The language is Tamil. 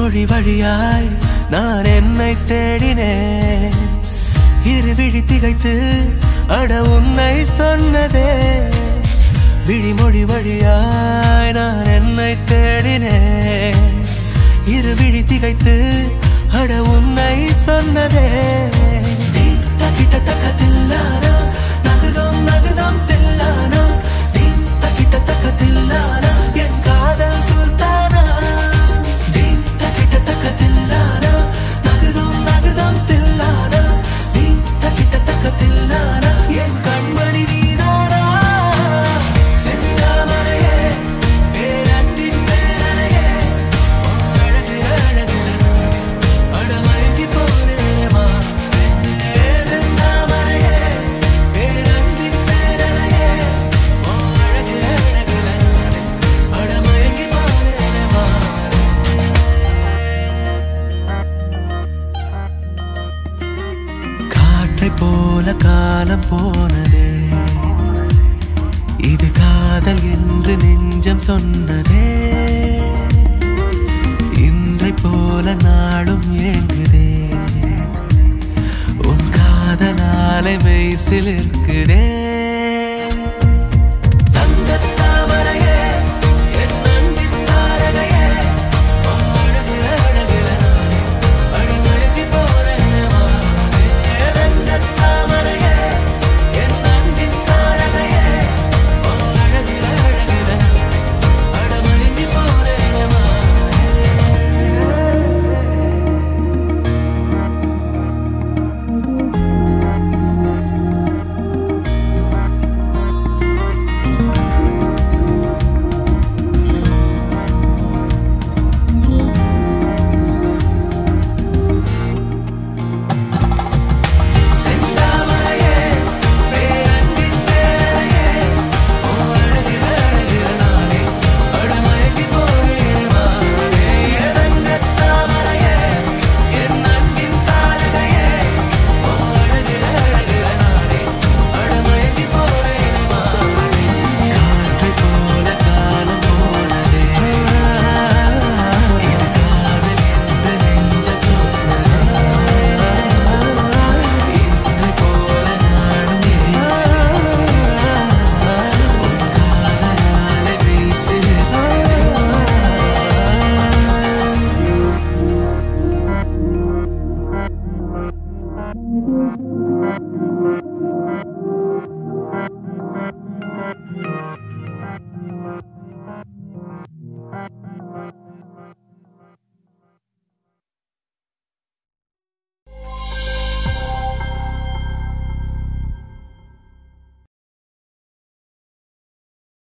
விழிமொழி வழியாய் நான் என்னை தேடினேன் இரு விழி திகைத்து அட உன்னை சொன்னதே விழிமொழி வழியாய் நான் என்னை தேடினேன் இரு விழி திகைத்து அட உன்னை சொன்னதே தீம் தக்கிட்ட தக்கத்தில்லானா நகுதம் நகுதம் தில்லானா தீம் தக்கிட்ட தக்கத்தில்லானா என் காதல் சுல்தானா தீம் தக்கிட்ட தக்கத்தில்லானா நகுதம் நகுதம் தில்லானா தீம் தக்கிட்ட தக்கத்தில்லானா என் கண்மணி நீதானா செந்தாமரையே பேரன்பின் பேரலையே உன் அழகு அழகு அடமயங்கி போனேமா செந்தாமரையே பேரன்பின் பேரலையே உன் அழகு அழகு அடமயங்கி போனேமா காற்றை போல காலம் போனதே இது காதல் என்று நெஞ்சம் சொன்னதே இன்றை போல நாளும் ஏங்குதே உன் காதலாலை மெய்சில் இருக்குதே